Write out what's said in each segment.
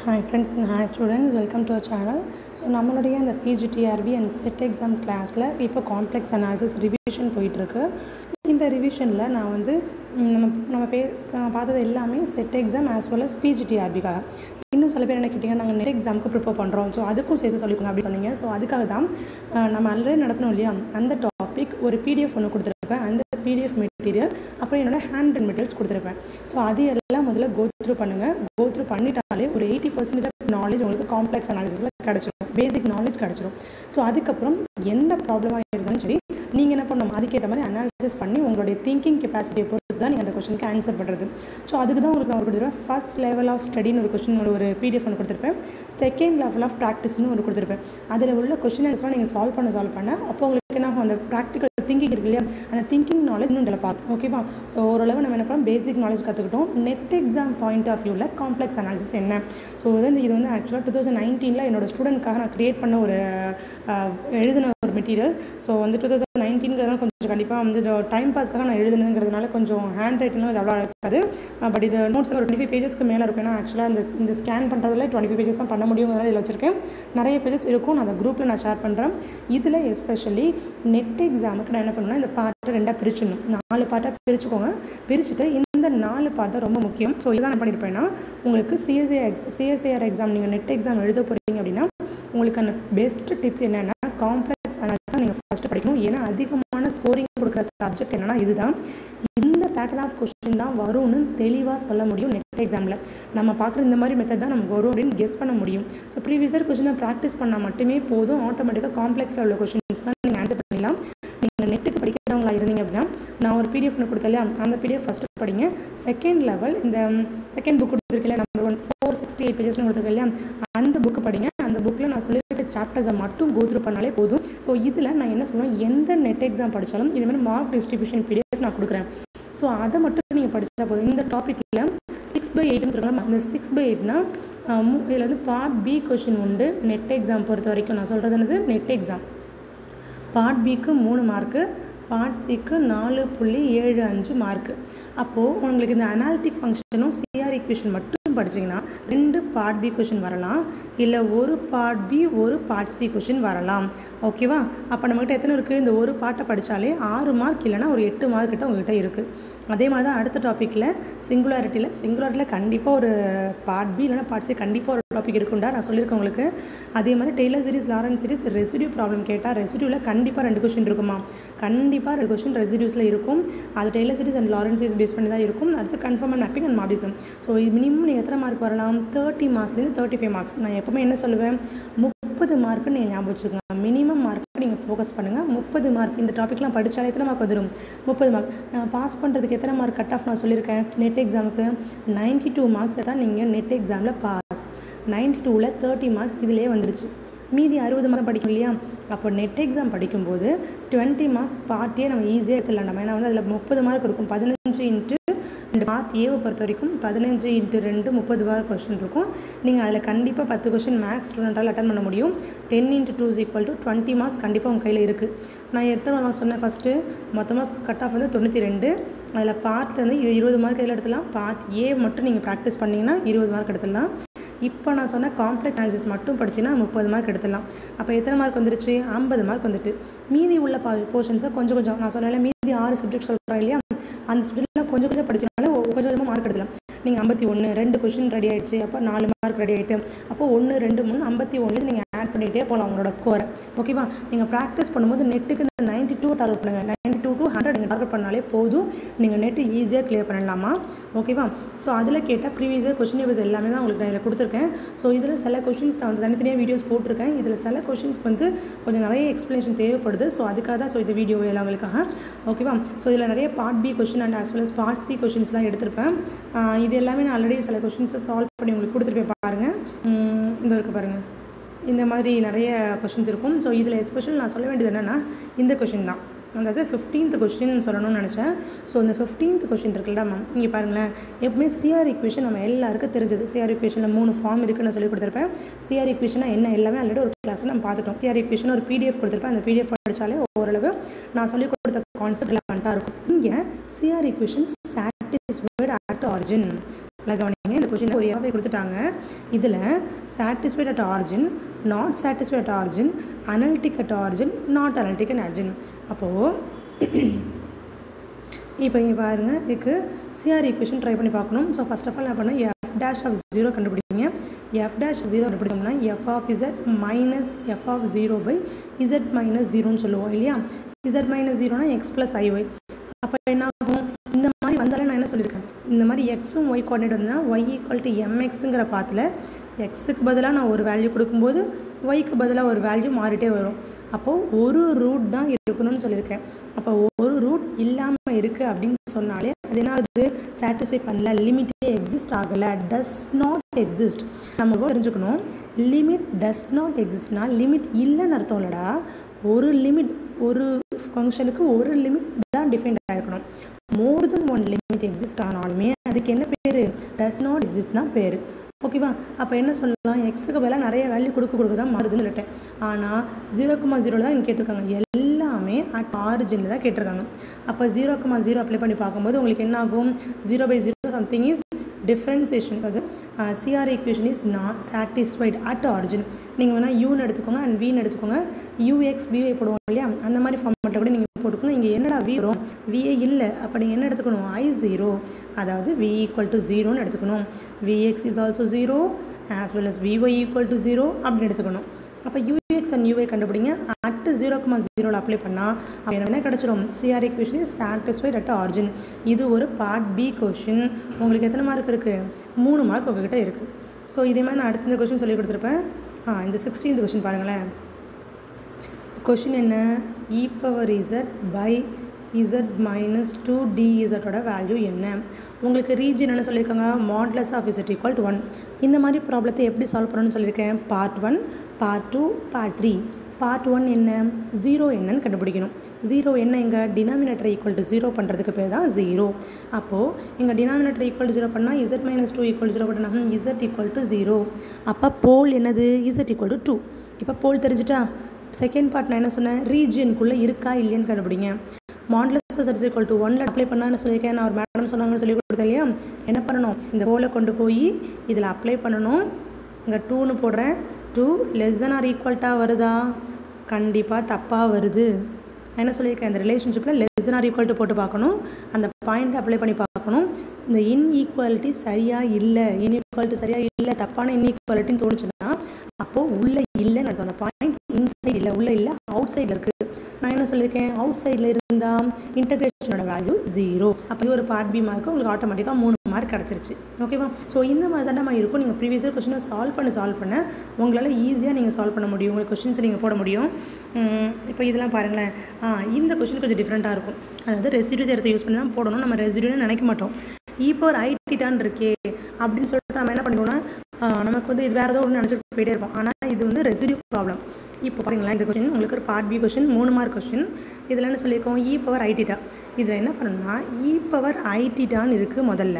hi friends and hi students welcome to our channel so நம்மளுடைய அந்த PGTRB and set exam கிளாஸில் இப்போ complex analysis revision போயிட்டுருக்கு இந்த ரிவிஷனில் நான் வந்து ம், நம்ம நம்ம பே அஹ் பார்த்தது எல்லாமே SET exam as well as பிஜிடிஆர்பிக்காக இன்னும் சில பேர் என்ன கேட்டிங்க நாங்கள் நெட் எக்ஸாமுக்கு ப்ரிப்பேர் பண்ணுறோம் ஸோ அதுக்கும் சேர்த்து சொல்லிக்கோங்க அப்படின்னு சொன்னீங்க ஸோ அதுக்காக தான் அஹ், நம்ம ஆல்ரெடி நடத்தணும் இல்லையா அந்த டாபிக் ஒரு பிடிஎஃப் ஒன்று கொடுத்துருப்பேன் அந்த பிடிஎஃப் மெட்டீரியல் அப்புறம் என்னோட ஹேண்ட் ரிட் மெட்டீரியல்ஸ் கொடுத்துருப்பேன் ஸோ அது எல்லாம் முதல்ல கோ த்ரூ பண்ணுங்கள் கோ த்ரூ பண்ணிட்டாலே ஒரு எயிட்டி பர்சன்டேஜ் நாலேஜ் உங்களுக்கு காம்ப்ளெக்ஸ் அனாலிசிஸில் கிடச்சிரும் பேசிக் நாலேஜ் கிடச்சிரும் ஸோ அதுக்கப்புறம் எந்த ப்ராப்ளமாக இருந்தாலும் சரி நீங்கள் என்ன பண்ணணும் அதுக்கேற்ற மாதிரி அனாலிசிஸ் பண்ணி உங்களுடைய திங்கிங் கெப்பாசிட்டியை பொறுத்து தான் நீங்கள் அந்த கொஷனுக்கு ஆன்சர் பண்ணுறது ஸோ அதுக்கு தான் உங்களுக்கு நான் ஒரு கொடுத்துருப்பேன் ஃபர்ஸ்ட் லெவல் ஆஃப் ஸ்டடின்னு ஒரு கொஷின் ஒரு ஒரு பிடிஎஃப் ஒன்று கொடுத்துருப்பேன் செகண்ட் லெவல் ஆஃப் ப்ராக்டிஸ்னு ஒரு கொடுத்துருப்பேன் அதில் உள்ள கொஷின் ஆன்சர்லாம் நீங்கள் சால்வ் பண்ண சால்வ் பண்ண அப்போ உங்களுக்கு என்ன ஆகும் அந்த ப்ராக்டிக்கல் திங்கிங் இருக்கு இல்லையா அந்த திங்கிங் நாலேஜ் இன்னும் டெவலப் ஆகும் ஓகேவா ஸோ ஓரளவு நம்ம என்ன பண்ணோம் பேசிக் நாலேஜ் கற்றுக்கிட்டோம் நெட் எக்ஸாம் பாயிண்ட் ஆஃப் வியூவில் காம்ப்ளெக்ஸ் அனாலிசிஸ் என்ன ஸோ இது வந்து இது வந்து ஆக்சுவலாக டூ தௌசண்ட் நைன்டீனில் என்னோட ஸ்டூடெண்ட்காக நான் க்ரியேட் பண்ண ஒரு அஹ், எழுதின ஒரு மெட்டீரியல் ஸோ வந்து டூ தௌசண்ட் நைன்டீன்கிறதுனால கொஞ்சம் கண்டிப்பாக வந்து டைம் பாஸ்க்காக நான் எழுதுனதுங்கிறதுனால கொஞ்சம் ஹேண்ட் ரைட்டிங்லாம் இது அவ்வளோ இருக்காது பட் இது நோட்ஸ் ஒரு டுவெண்ட்டி ஃபைவ் பேஜஸ்க்கு மேலே இருக்கும் ஏன்னா ஆக்சுவலாக இந்த இந்த ஸ்கேன் பண்ணுறதுல டுவெண்ட்டி ஃபைவ் பேஜஸ் தான் பண்ண முடியுங்கிறதால இதில் வச்சிருக்கேன் நிறைய பேஜஸ் இருக்கும் நான் அந்த குரூப்பில் நான் ஷேர் பண்ணுறேன் இதில் எஸ்பெஷலி நெட் எக்ஸாமுக்கு நான் என்ன பண்ணுவேன்னா இந்த பார்ட்டை ரெண்டாக பிரிச்சிடணும் நாலு பார்ட்டாக பிரிச்சுக்கோங்க பிரிச்சுட்டு இந்த நாலு பார்ட் தான் ரொம்ப முக்கியம் ஸோ இதான் என்ன பண்ணியிருப்பேன்னா உங்களுக்கு சிஎஸ்ஏ எக்ஸ் சிஎஸ்ஏஆர் எக்ஸாம் நீங்கள் நெட் எக்ஸாம் எழுத போகிறீங்க அப்படின்னா உங்களுக்கு அந்த பெஸ்ட் டிப்ஸ் என்னென்னா காம்ப்ளெக்ஸ் அனாலிசிஸ் நீங்கள் ஃபஸ்ட்டு படிக்கணும் ஏன்னா அதிகமான ஸ்கோரிங் கொடுக்குற சப்ஜெக்ட் என்னென்னா இதுதான் இந்த பேட்டர்ன் ஆஃப் கொஸ்டின் தான் வரும்னு தெளிவாக சொல்ல முடியும் நெட் எக்ஸாமில் நம்ம பார்க்குற இந்த மாதிரி மெத்தட் தான் நமக்கு வரும் அப்படின்னு கெஸ் பண்ண முடியும் ஸோ ப்ரீவியஸர் கொஸ்டினை ப்ராக்டிஸ் பண்ணால் மட்டுமே போதும் ஆட்டோமேட்டிக்காக காம்ப்ளெக்ஸில் உள்ள கொஸ்டின்ஸ்லாம் நீங்கள் ஆன்சர் பண்ணிடலாம் நீங்கள் நெட்டுக்கு படிக்கிறவங்களா இருந்தீங்க அப்படின்னா நான் ஒரு பிடிஎஃப் ஒன்று கொடுத்தேன் இல்லையா அந்த பிடிஎஃப் ஃபஸ்ட்டு படிங்க செகண்ட் லெவல் இந்த செகண்ட் புக் கொடுத்துருக்கல number one four sixty eight பேஜஸ்னு கொடுத்துருக்கேன் இல்லையா அந்த புக்கு படிங்க அந்த புக்கில் நான் சொல்லியிருக்க சாப்டர்ஸை மட்டும் கோத்ரூ பண்ணாலே போதும் ஸோ இதில் நான் என்ன சொல்லுவேன் எந்த நெட் எக்ஸாம் படித்தாலும் இது மாதிரி மார்க் டிஸ்ட்ரிபியூஷன் பிடிஎஃப் நான் கொடுக்குறேன் ஸோ அதை மட்டும் நீங்கள் படித்தா போதும் இந்த டாப்பிக்கில் சிக்ஸ் பை எயிட்னு இருக்கலாம் அந்த சிக்ஸ் பை எயிட்னா இதில் வந்து பார்ட் பி கொஷின் உண்டு நெட் எக்ஸாம் பொறுத்த வரைக்கும் நான் சொல்கிறது என்னது நெட் எக்ஸாம் பார்ட் பிக்கு மூணு மார்க்கு பார்ட் சிக்கு நாலு புள்ளி ஏழு அஞ்சு மார்க்கு அப்போது உங்களுக்கு இந்த அனாலிட்டிக் ஃபங்க்ஷனும் சிஆர் ஈக்குவேஷன் மட்டும் படிச்சிங்கன்னா ரெண்டு பார்ட் பி கொஷின் வரலாம் இல்லை ஒரு பார்ட் பி ஒரு பார்ட் சி கொஷின் வரலாம் ஓகேவா அப்போ நம்மகிட்ட எத்தனை இருக்குது இந்த ஒரு பாட்டை படித்தாலே ஆறு மார்க் இல்லைன்னா ஒரு எட்டு மார்க் கிட்ட உங்ககிட்ட இருக்குது அதே மாதிரி தான் அடுத்த டாப்பிக்கில் சிங்குலாரிட்டியில் சிங்குலாரிட்டியில் கண்டிப்பாக ஒரு பார்ட் பி இல்லைனா பார்ட் சி கண்டிப்பாக ஒரு டாபிக் இருக்குண்டா நான் சொல்லியிருக்கேன் உங்களுக்கு அதே மாதிரி Taylor series Laurent series residue problem கேட்டால் ரெசிடியூவில் கண்டிப்பாக ரெண்டு கொஷின் இருக்குமா கண்டிப்பாக ரெண்டு கொஷின் ரெசிடியூஸில் இருக்கும் அது Taylor series and Laurent series base பண்ணி தான் இருக்கும் அடுத்து conform and mapping and morphism so minimum நீங்கள் எத்தனை மார்க் வரலாம் தேர்ட்டி மார்க்ஸ்லேருந்து தேர்ட்டி ஃபைவ் மார்க்ஸ் நான் எப்பவுமே என்ன சொல்லுவேன் முப்பது மார்க்கு நீங்கள் ஞாபகம் வச்சுக்கோங்க மினிமம் மார்க்கு நீங்கள் ஃபோக்கஸ் பண்ணுங்கள் முப்பது மார்க் இந்த டாப்பிக்லாம் படித்தாலே எத்தனை மார்க் வந்துடும் முப்பது மார்க் நான் பாஸ் பண்ணுறதுக்கு எத்தனை மார்க் கட் ஆஃப் நான் சொல்லியிருக்கேன் நெட் எக்ஸாமுக்கு நைன்ட்டி டூ மார்க்ஸ் தான் நீங்கள் நெட் எக்ஸாமில் பாஸ் நைன்ட்டி டூவில் தேர்ட்டி மார்க்ஸ் இதிலே வந்துருச்சு மீதி அறுபது மார்க் படிக்கும் இல்லையா அப்போ நெட் எக்ஸாம் படிக்கும்போது டுவெண்ட்டி மார்க்ஸ் பார்ட்டியே நம்ம ஈஸியாக எடுத்துடலாம் நம்ம ஏன்னா வந்து அதில் முப்பது மார்க் இருக்கும் பதினஞ்சு இன்ட்டு ரெண்டு பார்ட் ஏவை பொறுத்த வரைக்கும் பதினஞ்சு இன்ட்டு ரெண்டு முப்பது மார்க் கொஸ்டின் இருக்கும் நீங்கள் அதில் கண்டிப்பாக பத்து கொஸ்டின் மேக்ஸ் ஸ்டூடெண்ட்டால் அட்டன் பண்ண முடியும் ten into two is equal to twenty marks கண்டிப்பாக உங்கள் கையில் இருக்குது நான் எத்தனை மார்க் சொன்னேன் ஃபஸ்ட்டு மொத்தமாக கட் ஆஃப் வந்து தொண்ணூற்றி ரெண்டு அதில் பார்ட்டில் வந்து இது இருபது மார்க் இதில் எடுத்துலாம் பார்ட் ஏ மட்டும் நீங்கள் ப்ராக்டிஸ் பண்ணிங்கன்னா இருபது மார்க் எடுத்துடலாம் இப்போ நான் சொன்ன காம்ப்ளெக்ஸ் அனாலிசிஸ் மட்டும் படிச்சிங்கன்னா முப்பது மார்க் எடுத்துடலாம் அப்போ எத்தனை மார்க் வந்துருச்சு ஐம்பது மார்க் வந்துட்டு மீதி உள்ள பா போர்ஷன்ஸை கொஞ்சம் கொஞ்சம் நான் சொன்னேன் மீதி ஆறு சப்ஜெக்ட் சொல்கிறேன் இல்லையா அந்த சப்ஜெக்ட்லாம் கொஞ்சம் கொஞ்சம் படிச்சனால கொஞ்சம் கொஞ்சமாக மார்க் எடுக்கலாம் நீங்கள் ஐம்பத்தி ஒன்று ரெண்டு கொஷின் ரெடி ஆயிடுச்சு அப்போ நாலு மார்க் ரெடி ஆகிட்டு அப்போ ஒன்று ரெண்டு மூணு ஐம்பத்தி ஒன்று நீங்கள் ஆட் பண்ணிகிட்டே போகலாம் உங்களோட ஸ்கோரை ஓகேவா நீங்கள் ப்ராக்டிஸ் பண்ணும்போது நெட்டுக்கு இந்த நைன்ட்டி டூ டார்கெட் பண்ணுங்கள் நைன்ட்டி டூ டு ஹண்ட்ரட் நீங்கள் டார்கெட் பண்ணாலே போதும் நீங்கள் நெட்டு ஈஸியாக கிளியர் பண்ணலாமா ஓகேவா ஸோ அதில் கேட்டால் ப்ரீவியஸ் கொஷின் பேப்பர்ஸ் எல்லாமே தான் உங்களுக்கு நான் இதில் கொடுத்துருக்கேன் ஸோ இதில் சில கொஷின்ஸ் நான் வந்து தனித்தனியாக வீடியோஸ் போட்டிருக்கேன் இதில் சில கொஷின்ஸ்க்கு வந்து கொஞ்சம் நிறைய எக்ஸ்ப்ளனேஷன் தேவைப்படுது ஸோ அதுக்காக தான் ஸோ இந்த வீடியோ எல்லாம் உங்களுக்காக ஓகேவா ஸோ இதில் நிறைய part B question and as well as part C கொஷின்ஸ்லாம் எடுத்திருப்பேன் ஆஹ் இது எல்லாமே நான் ஆல்ரெடி சில கொஷின்ஸை சால்வ் பண்ணி உங்களுக்கு கொடுத்துருப்பேன் பாருங்கள் உம் இந்த இருக்கு பாருங்கள் இந்த மாதிரி நிறைய கொஷின்ஸ் இருக்கும் ஸோ இதில் எஸ்பெஷல் நான் சொல்ல வேண்டியது என்னென்னா இந்த கொஷின் தான் அதாவது ஃபிஃப்டீன்த் கொஸ்டின் சொல்லணும்னு நினச்சேன் ஸோ இந்த ஃபிஃப்டீன்த் கொஸ்டின் இருக்குல்ல மேம் இங்கே பாருங்களேன் எப்பவுமே சிஆர் ஈக்குவேஷன் நம்ம எல்லாருக்கும் தெரிஞ்சது சிஆர் ஈக்குவேஷனில் மூணு ஃபார்ம் இருக்குன்னு நான் சொல்லி கொடுத்துருப்பேன் சிஆர் ஈக்குவேஷனா என்ன எல்லாமே ஆல்ரெடி ஒரு கிளாஸில் நம்ம பார்த்துட்டோம் சிஆர் ஈக்குவேஷன் ஒரு பிடிஎஃப் கொடுத்துருப்பேன் அந்த பிடிஎஃப் படித்தாலே ஓரளவு நான் சொல்லி கொடுத்த கான்செப்ட் ரெலவெண்ட்டாக இருக்கும் இங்கே CR equation satisfied at origin நல்லா கவனிங்க இந்த கொஷின் ஒரு எஃப்ஐ கொடுத்துட்டாங்க இதில் satisfied at origin not satisfied at origin analytic at origin not analytic at origin அப்போது இப்போ இங்கே பாருங்கள் இதுக்கு சிஆர் ஈக்குவேஷன் ட்ரை பண்ணி பார்க்கணும் ஸோ ஃபஸ்ட் ஆஃப் ஆல் என்ன பண்ணால் எஃப் டேஷ் ஆஃப் ஜீரோ கண்டுபிடிங்க எஃப் டேஷ் ஜீரோ கண்டுபிடிச்சோம்னா F of Z minus F of zero by Z minus ஜீரோன்னு சொல்லுவோம் இல்லையா இசட் மைனஸ் ஜீரோனா எக்ஸ் ப்ளஸ் ஐஒய் அப்போ என்ன ஆகும் இந்த மாதிரி வந்தாலே நான் என்ன சொல்லியிருக்கேன் இந்த மாதிரி எக்ஸும் ஒய் கோஆர்டினேட் வந்தால் ஒய் ஈக்குவல் டு எம்எக்ஸுங்கிற பாத்தில் எக்ஸுக்கு பதிலாக நான் ஒரு வேல்யூ கொடுக்கும்போது ஒய்க்கு பதிலாக ஒரு வேல்யூ மாறிட்டே வரும் அப்போது ஒரு ரூட் தான் இருக்கணும்னு சொல்லியிருக்கேன் அப்போ ஒரு ரூட் இல்லாமல் இருக்குது அப்படின்னு சொன்னாலே அது என்ன ஆகுது சாட்டிஸ்ஃபை பண்ணல லிமிட்டே எக்ஸிஸ்ட் ஆகலை டஸ் நாட் எக்ஸிஸ்ட் நம்ம தெரிஞ்சுக்கணும் லிமிட் டஸ் நாட் எக்ஸிஸ்ட்னா லிமிட் இல்லைன்னு அர்த்தம் இல்லைடா ஒரு லிமிட் ஒரு ஃபங்க்ஷனுக்கு ஒரு லிமிட் தான் டிஃபைன் ஆகிருக்கணும் more than one limit exist ஆனாலுமே அதுக்கு என்ன பேர் டஸ் நாட் எக்ஸிஸ்ட் தான் பேர் ஓகேவா அப்போ என்ன சொல்லலாம் எக்ஸுக்கு பதிலாக நிறைய வேல்யூ கொடுக்க கொடுக்க தான் மாறுதுன்னு சொல்லிட்டேன் ஆனால் ஜீரோ குமா ஜீரோவில் தான் இங்கே கேட்டிருக்காங்க எல்லாமே அட் ஆரிஜினில் தான் கேட்டிருக்காங்க அப்போ ஜீரோ குமா ஜீரோ அப்ளை பண்ணி பார்க்கும்போது உங்களுக்கு என்ன ஆகும் zero by zero something is differentiation அது CR equation is not satisfied at origin நீங்கள் வேணால் யூன்னு எடுத்துக்கோங்க அண்ட் வின்னு எடுத்துக்கோங்க யூஎக்ஸ் விஐ போடுவோம் இல்லையா அந்த மாதிரி ஃபார்மெட்டில் கூட நீங்கள் போட்டுக்கணும் இங்கே என்னடா வி வரும் விஏ இல்லை அப்போ நீங்கள் என்ன எடுத்துக்கணும் ஐ ஜீரோ அதாவது வி ஈக்குவல் டு ஜீரோன்னு எடுத்துக்கணும் VX is also zero as well as VY equal to zero அப்படின்னு எடுத்துக்கணும் அப்போ யூஎக்ஸ் அண்ட் யூஐ கண்டுபிடிங்க அட் ஜீரோ கமா ஜீரோவில் அப்ளை பண்ணால் அப்போ என்ன கிடச்சிரும் CR equation is satisfied at origin இது ஒரு பார்ட் பி கொஷின் உங்களுக்கு எத்தனை மார்க் இருக்குது மூணு மார்க் உங்ககிட்ட இருக்குது ஸோ இதே மாதிரி நான் அடுத்த இந்த கொஷின் சொல்லி கொடுத்துருப்பேன் ஆ இந்த சிக்ஸ்டீன்த் கொஷின் பாருங்களேன் கொஷின் என்ன E power Z by Z minus two டிஇசட்டோட வேல்யூ என்ன உங்களுக்கு ரீஜன் என்ன சொல்லியிருக்காங்க modulus of Z equal to one இந்த மாதிரி ப்ராப்ளத்தை எப்படி சால்வ் பண்ணணும்னு சொல்லியிருக்கேன் part one part two part three part one என்ன ஜீரோ என்னன்னு கண்டுபிடிக்கணும் ஜீரோ என்ன எங்கள் டினாமினேட்டர் ஈக்குவல் டு ஜீரோ பண்ணுறதுக்கு பேர் தான் ஜீரோ அப்போது எங்கள் டினாமினேட்டர் ஈக்குவல் டு ஜீரோ பண்ணால் Z minus two equal zero பண்ணால் இசட் ஈக்குவல் டு ஜீரோ அப்போ போல் என்னது இசட் ஈக்குவல் டு டூ இப்போ போல் தெரிஞ்சுட்டா செகண்ட் பார்ட் நான் என்ன சொன்னேன் ரீஜியனுக்குள்ளே இருக்கா இல்லையான்னு கண்டுபிடிங்க மாடலஸ் சர்ஸ் ஈக்குவல் டு ஒன்ல அப்ளை பண்ணான்னு சொல்லியிருக்கேன் நான் ஒரு மேடம் சொன்னாங்கன்னு சொல்லி கொடுத்தேன் இல்லையா என்ன பண்ணணும் இந்த போலை கொண்டு போய் இதில் அப்ளை பண்ணணும் இங்கே டூன்னு போடுறேன் டூ லெஸ் தன் ஆர் ஈக்குவல்ட்டாக வருதா கண்டிப்பாக தப்பாக வருது நான் என்ன சொல்லியிருக்கேன் இந்த ரிலேஷன்ஷிப்பில் less than or equal to போட்டு பார்க்கணும் அந்த பாயிண்ட் அப்ளை பண்ணி பார்க்கணும் இந்த இன்ஈக்குவாலிட்டி சரியாக இல்லை இன்ஈக்குவாலிட்டி சரியாக இல்லை தப்பான இன்ஈக்குவாலிட்டின்னு தோணுச்சுன்னா அப்போது உள்ளே இல்லைன்னு அர்த்தம் அந்த பாயிண்ட் இன்சைட் இல்லை உள்ளே இல்லை அவுட் சைடில் இருக்குது நான் என்ன சொல்லியிருக்கேன் அவுட் சைடில் இருந்தால் இன்டகிரேஷனோட வேல்யூ ஜீரோ அப்போ இது ஒரு பார்ட் பி மார்க்கு உங்களுக்கு ஆட்டோமேட்டிக்காக மூணு மார்க் கிடச்சிருச்சு ஓகேவா ஸோ இந்த மாதிரி தான் நம்ம இருக்கும் நீங்கள் ப்ரீவியஸ் கொஷினை சால்வ் பண்ண சால்வ் பண்ண உங்களால் ஈஸியாக நீங்கள் சால்வ் பண்ண முடியும் உங்களுக்கு கொஷின்ஸ் நீங்கள் போட முடியும் இப்போ இதெல்லாம் பாருங்களேன் இந்த கொஷின் கொஞ்சம் டிஃப்ரெண்ட்டாக இருக்கும் அதாவது ரெசிடியூ தேரத்தை யூஸ் பண்ணி தான் போடணும் நம்ம ரெசிடியூன்னு நினைக்க மாட்டோம் இப்போ ஒரு ஐடிட்டான் இருக்கே அப்படின்னு சொல்லிட்டு நம்ம என்ன பண்ணிடுவோம்னா நமக்கு வந்து இது வேறு ஏதோ ஒன்று நினச்சிட்டு போயிட்டே இருப்போம் ஆனால் இது வந்து ரெசிடியூ ப்ராப்ளம் இப்போ பாருங்களேன் இந்த கொஷின் உங்களுக்கு ஒரு பார்ட் பி கொஷின் மூணு மார்க் கொஷின் இதில் என்ன சொல்லியிருக்கோம் இ பவர் ஐடிட்டா இதில் என்ன பண்ணணும்னா இ பவர் ஐடிட்டான்னு இருக்குது முதல்ல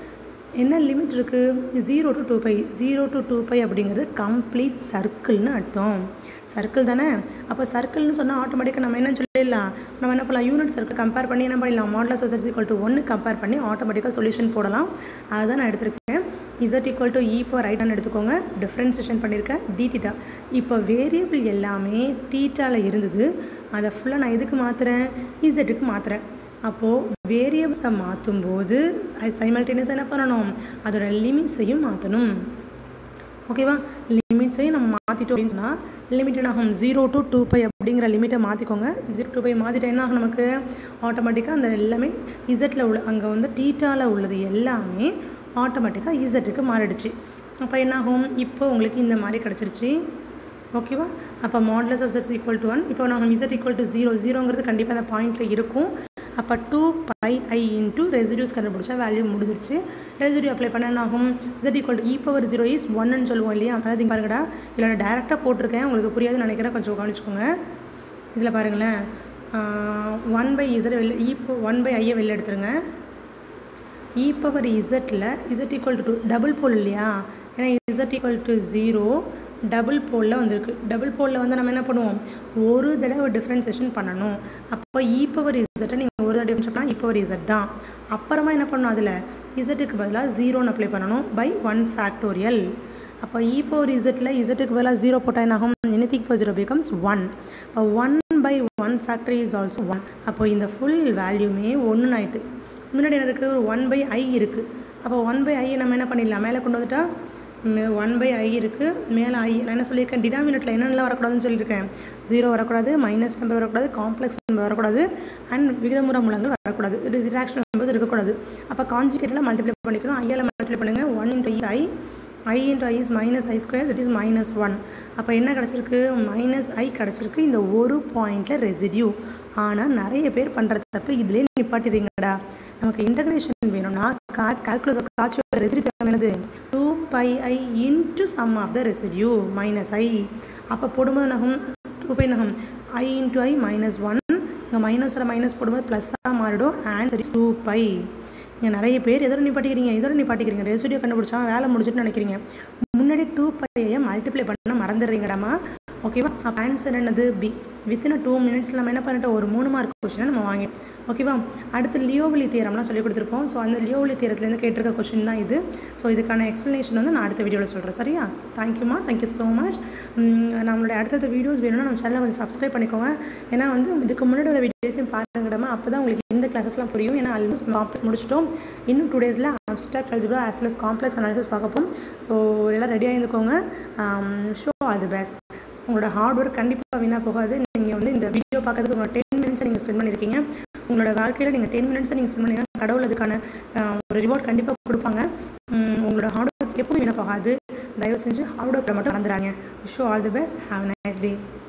என்ன லிமிட் இருக்குது zero to two pi zero to two pi அப்படிங்கிறது கம்ப்ளீட் சர்க்கிள்னு அர்த்தம் சர்க்கிள் தானே அப்போ சர்க்கிள்னு சொன்னால் ஆட்டோமேட்டிக்காக நம்ம என்ன சொல்லிடலாம் நம்ம என்ன பண்ணலாம் யூனிட் சர்க்கிள் கம்பேர் பண்ணி என்ன பண்ணிடலாம் மாடலஸ் எஸ் ஈக்குவல் டு ஒன்று கம்பேர் பண்ணி ஆட்டோமேட்டிக்காக சொல்யூஷன் போடலாம் அதுதான் நான் எடுத்திருக்கேன் இசட் ஈக்குவல் டு இ இப்போ ரைட்டான்னு எடுத்துக்கோங்க டிஃப்ரென்சேஷன் பண்ணியிருக்கேன் டிடிட்டா இப்போ வேரியபிள் எல்லாமே டீட்டாவில் இருந்தது அதை ஃபுல்லாக நான் எதுக்கு மாற்றுறேன் இசட்டுக்கு மாற்றுறேன் அப்போது வேரியபிள்ஸை மாற்றும்போது அது சைமல்டேனியஸாக என்ன பண்ணணும் அதோட லிமிட்ஸையும் மாற்றணும் ஓகேவா லிமிட்ஸையும் நம்ம மாற்றிட்டோம் அப்படின்னு சொன்னால் லிமிட் என்ன ஆகும் ஜீரோ டு டூ பை அப்படிங்கிற லிமிட்டை மாற்றிக்கோங்க ஜீரோ டூ பை மாற்றிட்டா என்ன ஆகும் நமக்கு ஆட்டோமேட்டிக்காக அந்த எல்லாமே இசட்டில் உள்ள அங்கே வந்து டீட்டாவில் உள்ளது எல்லாமே ஆட்டோமேட்டிக்காக இசட்டுக்கு மாறிடுச்சு அப்போ என்னாகும் இப்போ உங்களுக்கு இந்த மாதிரி கிடச்சிருச்சு ஓகேவா அப்போ modulus of Z equal to one இப்போ நாங்கள் இசட் ஈக்குவல் டு ஜீரோ ஜீரோங்கிறது கண்டிப்பாக அந்த பாயிண்ட்டில் இருக்கும் அப்போ two pi I into residues கண்டுபிடிச்சா வேல்யூ முடிஞ்சிருச்சு ரெசிடியூ அப்ளை பண்ண என்ன ஆகும் Z equal to E power zero is ஒன்னு சொல்லுவோம் இல்லையா அதாவது இங்கே பாருங்கடா இதில் நான் டேரெக்டாக போட்டிருக்கேன் உங்களுக்கு புரியாதுன்னு நினைக்கிறேன் கொஞ்சம் கவனிச்சுக்கோங்க இதில் பாருங்களேன் ஒன் பை இசட் வெளில இ ஒன் பை ஐயை வெளில எடுத்துருங்க இ பவர் இசட்டில் Z equal to two double pole இல்லையா ஏன்னா Z equal to zero double போலில் வந்திருக்கு டபுள் போலில் வந்து நம்ம என்ன பண்ணுவோம் ஒரு தடவை டிஃப்ரென்சேஷன் பண்ணணும் அப்போ இ பவர் இசட்டை நீங்கள் ஒரு பதிலாக டிஃபரன்ஷியல் பண்ணால் இப்போ ஒரு இசட் தான் அப்புறமா என்ன பண்ணணும் அதில் இசட்டுக்கு பதிலாக ஜீரோன்னு அப்ளை பண்ணணும் பை ஒன் ஃபேக்டோரியல் அப்போ இ பவர் இசட்டில் இசட்டுக்கு பதிலாக ஜீரோ போட்டால் என்ன ஆகும் anything power zero becomes one இப்போ one by one factorial is also one அப்போ இந்த ஃபுல் வேல்யூமே ஒன்று ஆயிட்டு முன்னாடி என்ன இருக்குது ஒரு ஒன் பை ஐ இருக்குது அப்போ ஒன் பை ஐ நம்ம என்ன பண்ணிடலாம் மேலே கொண்டு வந்துட்டா ஒன் பை ஐ இருக்குது மேலே ஐ நான் என்ன சொல்லியிருக்கேன் டினாமினேட்டில் என்னென்னலாம் வரக்கூடாதுன்னு சொல்லியிருக்கேன் ஜீரோ வரக்கூடாது மைனஸ் நம்பர் வரக்கூடாது காம்ப்ளெக்ஸ் நம்பர் வரக்கூடாது அண்ட் விகிதமுறை மூலங்கள் வரக்கூடாது இது ரிராக்ஷன் நம்பர்ஸ் இருக்கக்கூடாது அப்போ காஞ்சிகேட்டில் மல்டிப்ளை பண்ணிக்கணும் ஐயால் மல்டிப்ளை பண்ணுங்கள் one into I I into I is minus I square that is minus one அப்போ என்ன கிடச்சிருக்கு மைனஸ் ஐ கிடச்சிருக்கு இந்த ஒரு பாயிண்டில் ரெசிடியூ ஆனால் நிறைய பேர் பண்ணுற தப்பு இதிலே நிப்பாட்டிடுறீங்கடா நமக்கு இன்டகிரேஷன் வேணும்னா கா கால்குலஸ் காட்சியோட ரெசிடியூ என்னது two pi I into sum of the residue minus I அப்போ போடும்போது நகம் டூ பை நகம் I into I minus one இங்கே மைனஸோட மைனஸ் போடும்போது ப்ளஸ்ஸாக மாறிடும் ஆன்சர் டூ பை இங்கே நிறைய பேர் எதோட நிப்பாட்டிக்கிறீங்க எதோட நிப்பாட்டிக்கிறீங்க ரெசிடியூ கண்டுபிடிச்சா வேலை முடிச்சுட்டு நினைக்கிறீங்க முன்னாடி டூ பையை மல்டிப்ளை பண்ண மறந்துடுறீங்கடாமா ஓகேவா அப்போ ஆன்சர் என்னது பி வித்தின் டூ மினிட்ஸில் நம்ம என்ன பண்ணிட்டோம் ஒரு மூணு மார்க் கொஷினை நம்ம வாங்கிட்டோம் ஓகேவா அடுத்து லியோவலி தியரம்லாம் சொல்லி கொடுத்துருப்போம் ஸோ அந்த லியோவலி தியரத்துலேருந்து கேட்டிருக்க கொஷின் தான் இது ஸோ இதுக்கான எக்ஸ்ப்ளனேஷன் வந்து நான் அடுத்த வீடியோவில் சொல்கிறேன் சரியா தேங்க்யூமா தேங்க்யூ ஸோ மச் நம்மளுடைய அடுத்தடுத்த வீடியோஸ் வேணும்னா நம்ம சேனலை கொஞ்சம் சப்ஸ்கிரைப் பண்ணிக்கோங்க ஏன்னா வந்து இதுக்கு முன்னாடி உள்ள வீடியோஸையும் பாருங்கடமா அப்போ தான் உங்களுக்கு இந்த கிளாஸஸ்லாம் புரியும் ஏன்னா ஆல்மோஸ்ட் காம்ப்ளெக்ஸ் முடிச்சிட்டோம் இன்னும் டூ டேஸில் abstract algebra as well complex analysis பார்க்க போகும் ஸோ எல்லாம் ரெடியாக இருந்துக்கோங்க ஷோ ஆல் தி பெஸ்ட் உங்களோட ஹார்ட் ஒர்க் கண்டிப்பாக வீணாக போகாது நீங்கள் வந்து இந்த வீடியோ பார்க்கறதுக்கு உங்களோட டென் மினிட்ஸை நீங்கள் ஸ்பெண்ட் பண்ணியிருக்கீங்க உங்களோட வாழ்க்கையில் நீங்கள் டென் மினிட்ஸை நீங்கள் ஸ்பெண்ட் பண்ணிங்கன்னா கடவுள் அதுக்கான ஒரு ரிவார்ட் கண்டிப்பாக கொடுப்பாங்க உங்களோட ஹார்ட் ஒர்க் எப்பவும் வீணாக போகாது தயவு செஞ்சு ஹார்ட் ஒர்க்கில் மட்டும் மறந்துடாங்க so all the best have nice day